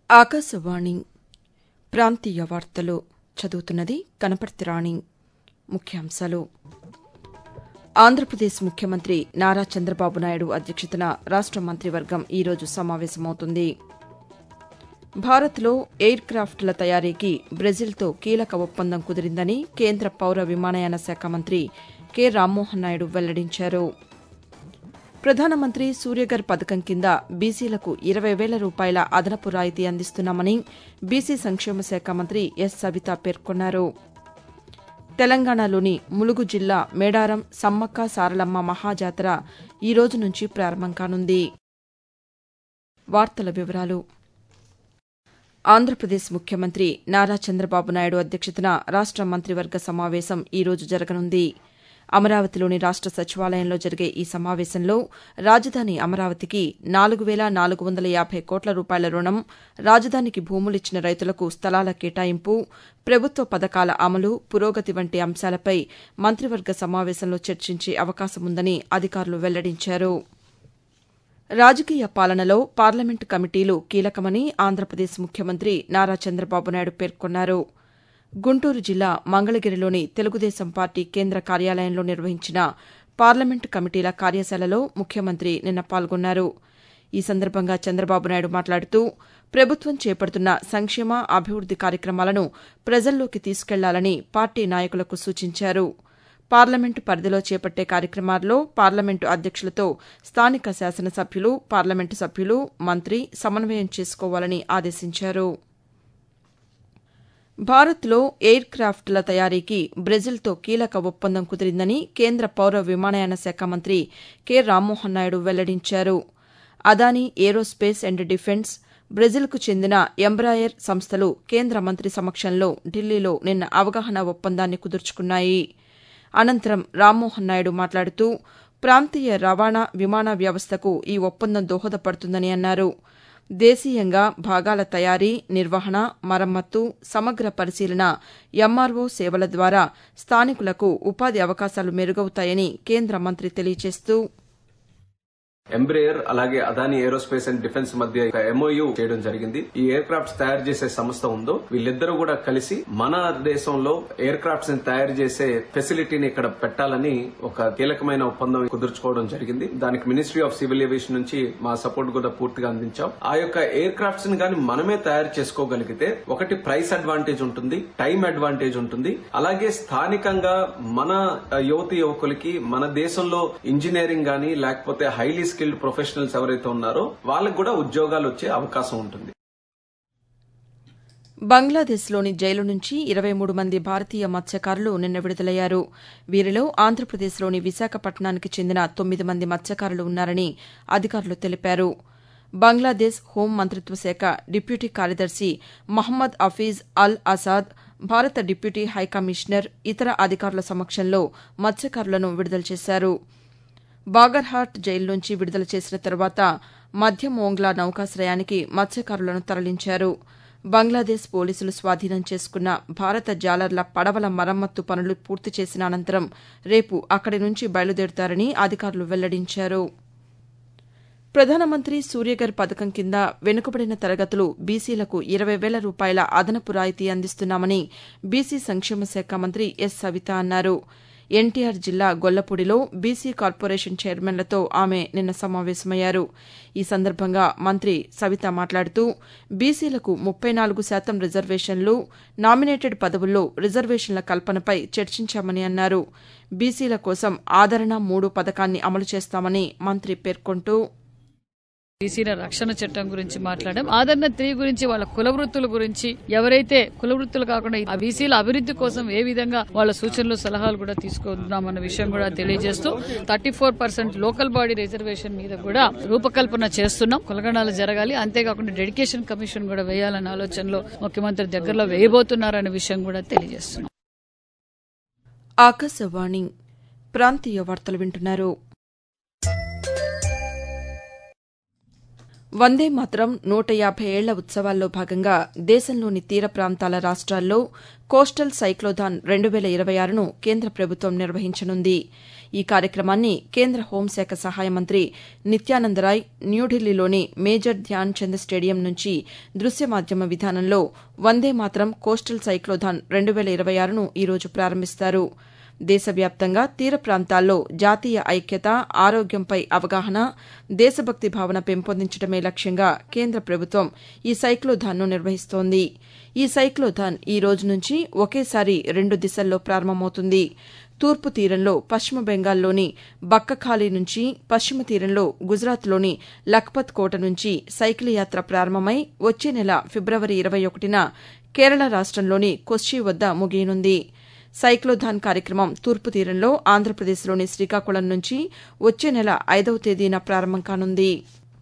ఆకాశవాణి ప్రాంతీయ వార్తలు చదువుతున్నది కనపర్తి రాణి ముఖ్యాంశాలు ఆంధ్రప్రదేశ్ ముఖ్యమంత్రి నారా చంద్రబాబు నాయుడు అధ్యక్షతన రాష్ట మంత్రివర్గం ఈరోజు సమావేశమవుతుంది భారత్లో ఎయిర్ క్రాఫ్ట్ల తయారీకి బ్రెజిల్తో కీలక ఒప్పందం కుదిరిందని కేంద్ర పౌర విమానయాన శాఖ మంత్రి కె రామ్మోహన్ నాయుడు వెల్లడించారు ప్రధానమంత్రి సూర్యఘర్ పథకం కింద బీసీలకు ఇరవై వేల రూపాయల అదనపు రాయితీ అందిస్తున్నామని బీసీ సంక్షేమ శాఖ మంత్రి ఎస్ సవిత పేర్కొన్నారు తెలంగాణలోని ములుగు జిల్లా మేడారం సమ్మక్క సారలమ్మ మహాజాతర ఈ రోజు నుంచి ప్రారంభం కానుంది వార్తల వివరాలు ఆంధ్రప్రదేశ్ ముఖ్యమంత్రి నారా చంద్రబాబు నాయుడు అధ్యక్షతన రాష్ట మంత్రివర్గ సమావేశం ఈ రోజు జరగనుంది అమరావతిలోని రాష్ట సచివాలయంలో జరిగే ఈ సమావేశంలో రాజధాని అమరావతికి నాలుగు వేల నాలుగు వందల యాభై కోట్ల రూపాయల రుణం రాజధానికి భూములిచ్చిన రైతులకు స్థలాల కేటాయింపు ప్రభుత్వ పథకాల అమలు పురోగతి వంటి అంశాలపై మంత్రివర్గ సమావేశంలో చర్చించే అవకాశముందని అధికారులు వెల్లడించారు రాజకీయ పాలనలో పార్లమెంటు కమిటీలు కీలకమని ఆంధ్రప్రదేశ్ ముఖ్యమంత్రి నారా చంద్రబాబు నాయుడు పేర్కొన్నారు గుంటూరు జిల్లా మంగళగిరిలోని తెలుగుదేశం పార్టీ కేంద్ర కార్యాలయంలో నిర్వహించిన పార్లమెంటు కమిటీల కార్యశాలలో ముఖ్యమంత్రి నిన్న పాల్గొన్నారు ఈ సందర్భంగా చంద్రబాబు నాయుడు మాట్లాడుతూ ప్రభుత్వం చేపడుతున్న సంక్షేమ అభివృద్ది కార్యక్రమాలను ప్రజల్లోకి తీసుకెళ్లాలని పార్టీ నాయకులకు సూచించారు పార్లమెంటు పరిధిలో చేపట్టే కార్యక్రమాల్లో పార్లమెంటు అధ్యక్షులతో స్థానిక శాసనసభ్యులు పార్లమెంటు సభ్యులు మంత్రి సమన్వయం చేసుకోవాలని ఆదేశించారు భారత్లో ఎయిర్ క్రాఫ్ట్ల తయారీకి బ్రెజిల్తో కీలక ఒప్పందం కుదిరిందని కేంద్ర పౌర విమానయాన శాఖ మంత్రి కె రామ్మోహన్ నాయుడు వెల్లడించారు అదానీ ఏరోస్పేస్ అండ్ డిఫెన్స్ బ్రెజిల్కు చెందిన ఎంబ్రాయర్ సంస్థలు కేంద్ర మంత్రి సమక్షంలో ఢిల్లీలో నిన్న అవగాహన ఒప్పందాన్ని కుదుర్చుకున్నాయి అనంతరం రామ్మోహన్ నాయుడు మాట్లాడుతూ ప్రాంతీయ రవాణా విమాన వ్యవస్థకు ఈ ఒప్పందం దోహదపడుతుందని అన్నారు దేశీయంగా భాగాల తయారీ నిర్వహణ మరమ్మత్తు సమగ్ర పరిశీలన ఎంఆర్ఓ సేవల ద్వారా స్థానికులకు ఉపాధి అవకాశాలు మెరుగవుతాయని కేంద్ర మంత్రి తెలియజేస్తూ ఎంబ్రేయర్ అలాగే అదాని ఏరోస్పేస్ అండ్ డిఫెన్స్ మధ్య ఎంఓయూ చేయడం జరిగింది ఈ ఎయిర్ క్రాఫ్ట్స్ తయారు చేసే సంస్థ ఉందో వీళ్ళిద్దరూ కూడా కలిసి మన దేశంలో ఎయిర్ క్రాఫ్ట్స్ ని తయారు చేసే ఫెసిలిటీని ఇక్కడ పెట్టాలని ఒక కీలకమైన ఒప్పందం కుదుర్చుకోవడం జరిగింది దానికి మినిస్ట్రీ ఆఫ్ సివిల్ ఏవియేషన్ నుంచి మా సపోర్ట్ కూడా పూర్తిగా అందించాం ఆ యొక్క ఎయిర్ క్రాఫ్ట్స్ ని కానీ మనమే తయారు చేసుకోగలిగితే ఒకటి ప్రైస్ అడ్వాంటేజ్ ఉంటుంది టైం అడ్వాంటేజ్ ఉంటుంది అలాగే స్థానికంగా మన యువతి యువకులకి మన దేశంలో ఇంజనీరింగ్ గానీ లేకపోతే హైలీ స్కిల్డ్ ప్రొఫెషనల్స్ ఎవరైతే ఉన్నారో వాళ్ళకు కూడా ఉద్యోగాలు వచ్చే అవకాశం ఉంటుంది బంగ్లాదేశ్లోని జైలు నుంచి ఇరవై మూడు మంది భారతీయ మత్స్యకారులు నిన్న విడుదలయ్యారు వీరిలో ఆంధ్రప్రదేశ్లోని విశాఖపట్నానికి చెందిన తొమ్మిది మంది మత్స్యకారులు ఉన్నారని అధికారులు తెలిపారు బంగ్లాదేశ్ హోం మంత్రిత్వ శాఖ డిప్యూటీ కార్యదర్శి మహమ్మద్ అఫీజ్ అల్ అసాద్ భారత డిప్యూటీ హైకమిషనర్ ఇతర అధికారుల సమక్షంలో మత్స్యకారులను విడుదల చేశారు బాగర్హాట్ జైలు నుంచి విడుదల చేసిన తర్వాత మధ్య మోంగ్లా నౌకాశ్రయానికి మత్స్యకారులను తరలించారు బంగ్లాదేశ్ పోలీసులు స్వాధీనం చేసుకున్న భారత జాలర్ల పడవల మరమ్మత్తు పనులు పూర్తి చేసిన అనంతరం రేపు అక్కడి నుంచి బయలుదేరుతారని అధికారులు వెల్లడించారు ప్రధానమంత్రి సూర్యఘర్ పథకం కింద వెనుకబడిన తరగతులు బీసీలకు ఇరవై వేల రూపాయల అదనపు రాయితీ అందిస్తున్నామని బీసీ సంక్షేమ శాఖ మంత్రి ఎస్ సవిత అన్నారు ఎన్టీఆర్ జిల్లా గొల్లపూడిలో బీసీ కార్పొరేషన్ చైర్మన్లతో ఆమె నిన్న సమావేశమయ్యారు ఈ సందర్భంగా మంత్రి సవిత మాట్లాడుతూ బీసీలకు ముప్పై నాలుగు శాతం రిజర్వేషన్లు నామినేటెడ్ పదవుల్లో రిజర్వేషన్ల కల్పనపై చర్చించామని అన్నారు బీసీల కోసం ఆదరణ మూడు పథకాన్ని అమలు చేస్తామని మంత్రి పేర్కొంటూ బీసీల రక్షణ చట్టం గురించి మాట్లాడడం ఆదరణ త్రీ గురించి వాళ్ళ కుల వృత్తుల గురించి ఎవరైతే కుల వృత్తులు కాకుండా ఆ బీసీల అభివృద్ధి కోసం ఏ విధంగా వాళ్ళ సూచనలు సలహాలు కూడా తీసుకుందామన్న విషయం కూడా తెలియజేస్తూ thirty four percent local body reservation మీద కూడా రూపకల్పన చేస్తున్నాం కులగణాలు జరగాలి అంతేకాకుండా డెడికేషన్ కమిషన్ కూడా వేయాలన్న ఆలోచనలో ముఖ్యమంత్రి దగ్గరలో వేయబోతున్నారనే విషయం కూడా తెలియజేస్తున్నాం ఆకాశవాణి ప్రాంతీయ వార్తలు వింటున్నారు వందే మాత్రం నూట యాభై ఏళ్ల ఉత్సవాల్లో భాగంగా దేశంలోని తీర ప్రాంతాల రాష్ట్రాల్లో కోస్టల్ సైక్లోథాన్ రెండు వేల ఇరవై ఆరును కేంద్ర ప్రభుత్వం నిర్వహించనుంది ఈ కార్యక్రమాన్ని కేంద్ర హోంశాఖ సహాయ మంత్రి నిత్యానందరాయ్ న్యూఢిల్లీలోని మేజర్ ధ్యాన్ చంద్ స్టేడియం నుంచి దృశ్య మాధ్యమ విధానంలో వందే మాత్రం కోస్టల్ సైక్లోథాన్ రెండు వేల ఇరవై ఆరును ఈరోజు ప్రారంభిస్తారు దేశవ్యాప్తంగా తీర ప్రాంతాల్లో జాతీయ ఐక్యత ఆరోగ్యంపై అవగాహన దేశభక్తి భావన పెంపొందించడమే లక్ష్యంగా కేంద్ర ప్రభుత్వం ఈ సైక్లోథాన్ను నిర్వహిస్తోంది ఈ సైక్లోథాన్ ఈ రోజు నుంచి ఒకేసారి రెండు దిశల్లో ప్రారంభమవుతుంది తూర్పు తీరంలో పశ్చిమ బెంగాల్లోని బక్కఖాళీ నుంచి పశ్చిమ తీరంలో గుజరాత్లోని లఖ్పత్ కోట నుంచి సైకిల్ యాత్ర ప్రారంభమై వచ్చే నెల ఫిబ్రవరి ఇరవై ఒకటిన కేరళ రాష్టంలోని కొచ్చి వద్ద ముగియనుంది సైక్లోథాన్ కార్యక్రమం తూర్పు తీరంలో ఆంధ్రప్రదేశ్లోని శ్రీకాకుళం నుంచి వచ్చే నెల ఐదవ తేదీన ప్రారంభం కానుంది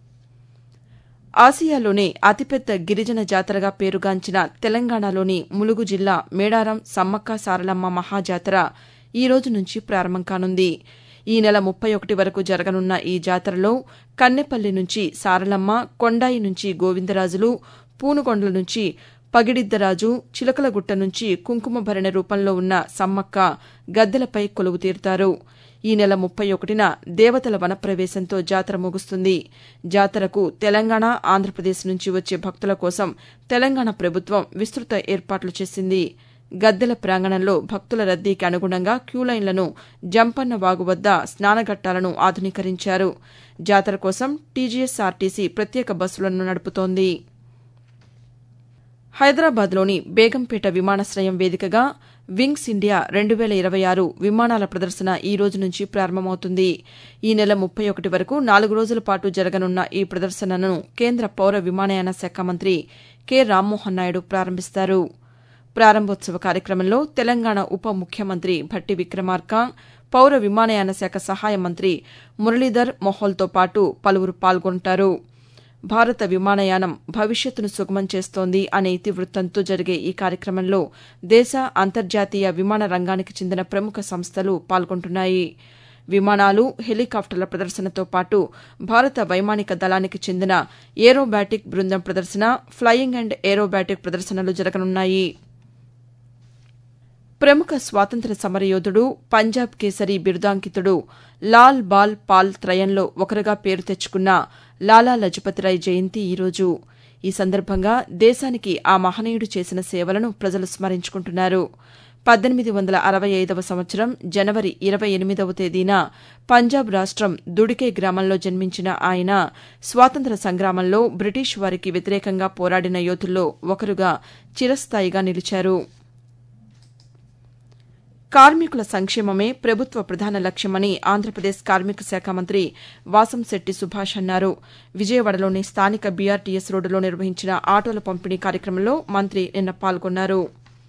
ఆసియాలోనే అతిపెద్ద గిరిజన జాతరగా పేరుగాంచిన తెలంగాణలోని ములుగు జిల్లా మేడారం సమ్మక్క సారలమ్మ మహాజాతర ఈ రోజు నుంచి ప్రారంభం కానుంది ఈ నెల ముప్పై ఒకటి వరకు జరగనున్న ఈ జాతరలో కన్నెపల్లి నుంచి సారలమ్మ కొండాయి నుంచి గోవిందరాజులు పూనుగొండల నుంచి పగిడిద్దరాజు చిలకలగుట్ట నుంచి కుంకుమ భరణ రూపంలో ఉన్న సమ్మక్క గద్దెలపై కొలువు తీరుతారు ఈ నెల ముప్పై ఒకటిన దేవతల వనప్రవేశంతో జాతర ముగుస్తుంది జాతరకు తెలంగాణ ఆంధ్రప్రదేశ్ నుంచి వచ్చే భక్తుల కోసం తెలంగాణ ప్రభుత్వం విస్తృత ఏర్పాట్లు చేసింది గద్దెల ప్రాంగణంలో భక్తుల రద్దీకి అనుగుణంగా క్యూలైన్లను జంపన్న వాగు వద్ద స్నానఘట్టాలను ఆధునీకరించారు జాతర కోసం టీజీఎస్ఆర్టీసీ ప్రత్యేక బస్సులను నడుపుతోంది హైదరాబాద్లోని బేగంపేట విమానాశ్రయం వేదికగా వింగ్స్ ఇండియా రెండు వేల ఇరవై ఆరు విమానాల ప్రదర్శన ఈ రోజు నుంచి ప్రారంభమవుతుంది ఈ నెల ముప్పై ఒకటి వరకు నాలుగు రోజుల పాటు జరగనున్న ఈ ప్రదర్శనను కేంద్ర పౌర విమానయాన శాఖ మంత్రి కె రామ్మోహన్ నాయుడు ప్రారంభిస్తారు ప్రారంభోత్సవ కార్యక్రమంలో తెలంగాణ ఉప ముఖ్యమంత్రి భట్టి విక్రమార్క పౌర విమానయాన శాఖ సహాయ మంత్రి మురళీధర్ మొహోల్తో పాటు పలువురు పాల్గొంటారు భారత విమానయానం భవిష్యత్తును సుగమం చేస్తోంది అనే ఇతివృత్తంతో జరిగే ఈ కార్యక్రమంలో దేశ అంతర్జాతీయ విమాన రంగానికి చెందిన ప్రముఖ సంస్థలు పాల్గొంటున్నాయి విమానాలు హెలికాప్టర్ల ప్రదర్శనతో పాటు భారత వైమానిక దళానికి చెందిన ఏరోబాటిక్ బృందం ప్రదర్శన ఫ్లయింగ్ అండ్ ఏరోబాటిక్ ప్రదర్శనలు జరగనున్నాయి ప్రముఖ స్వాతంత్ర్య సమరయోధుడు పంజాబ్ కేసరి బిరుదాంకితుడు లాల్ బాల్ పాల్ త్రయంలో ఒకరుగా పేరు తెచ్చుకున్న లాలా లజపతిరాయ్ జయంతి ఈరోజు ఈ సందర్భంగా దేశానికి ఆ మహనీయుడు చేసిన సేవలను ప్రజలు స్మరించుకుంటున్నారు పద్దెనిమిది వందల అరవై ఐదవ సంవత్సరం జనవరి ఇరవై ఎనిమిదవ తేదీన పంజాబ్ రాష్టం దుడికే గ్రామంలో జన్మించిన ఆయన స్వాతంత్ర సంగ్రామంలో బ్రిటిష్ వారికి వ్యతిరేకంగా పోరాడిన యోధుల్లో ఒకరుగా చిరస్థాయిగా నిలిచారు కార్మికుల సంక్షేమమే ప్రభుత్వ ప్రధాన లక్ష్యమని ఆంధ్రప్రదేశ్ కార్మిక శాఖ మంత్రి వాసంశెట్టి సుభాష్ అన్నారు విజయవాడలోని స్థానిక బీఆర్టీఎస్ రోడ్డులో నిర్వహించిన ఆటోల పంపిణీ కార్యక్రమంలో మంత్రి నిన్న పాల్గొన్నారు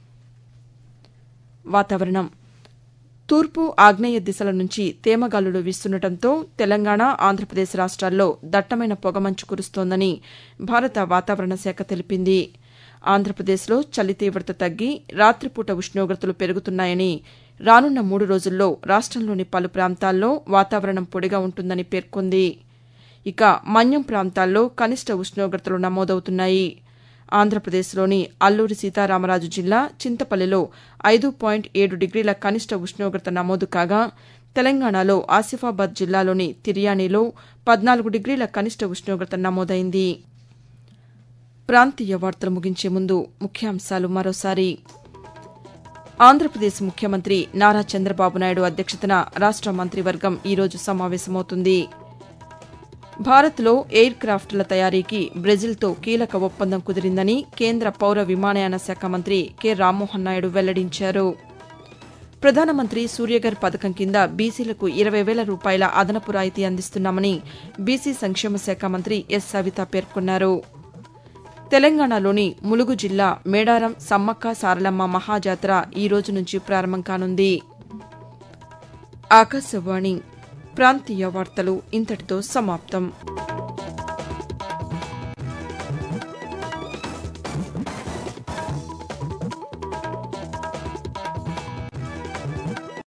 వాతావరణం తూర్పు ఆగ్నేయ దిశల నుంచి తేమగాలులు వీస్తుండటంతో తెలంగాణ ఆంధ్రప్రదేశ్ రాష్ట్రాల్లో దట్టమైన పొగమంచు కురుస్తోందని భారత వాతావరణ శాఖ తెలిపింది ఆంధ్రప్రదేశ్లో చలి తీవ్రత తగ్గి రాత్రిపూట ఉష్ణోగ్రతలు పెరుగుతున్నాయని రానున్న మూడు రోజుల్లో రాష్టంలోని పలు ప్రాంతాల్లో వాతావరణం పొడిగా ఉంటుందని పేర్కొంది ఇక మన్యం ప్రాంతాల్లో కనిష్ట ఉష్ణోగ్రతలు నమోదవుతున్నాయి ఆంధ్రప్రదేశ్లోని అల్లూరి సీతారామరాజు జిల్లా చింతపల్లిలో ఐదు పాయింట్ ఏడు డిగ్రీల కనిష్ట ఉష్ణోగ్రత నమోదు కాగా తెలంగాణలో ఆసిఫాబాద్ జిల్లాలోని తిర్యానీలో పద్నాలుగు డిగ్రీల కనిష్ట ఉష్ణోగ్రత నమోదైంది ప్రాంతీయ వార్తలు ముగించే ముందు ముఖ్యాంశాలు మరోసారి ఆంధ్రప్రదేశ్ ముఖ్యమంత్రి నారా చంద్రబాబు నాయుడు అధ్యక్షతన రాష్ట మంత్రివర్గం ఈరోజు సమావేశమవుతుంది భారత్లో ఎయిర్ క్రాఫ్ట్ల తయారీకి బ్రెజిల్తో కీలక ఒప్పందం కుదిరిందని కేంద్ర పౌర విమానయాన శాఖ మంత్రి కె రామ్మోహన్ నాయుడు వెల్లడించారు ప్రధానమంత్రి సూర్యగర్ పథకం కింద బీసీలకు ఇరవై వేల రూపాయల అదనపు రాయితీ అందిస్తున్నామని బీసీ సంక్షేమ శాఖ మంత్రి ఎస్ సవిత పేర్కొన్నారు తెలంగాణలోని ములుగు జిల్లా మేడారం సమ్మక్క సారలమ్మ మహాజాతర ఈ రోజు నుంచి ప్రారంభం కానుంది ఆకాశవాణి ప్రాంతీయ వార్తలు ఇంతటితో సమాప్తం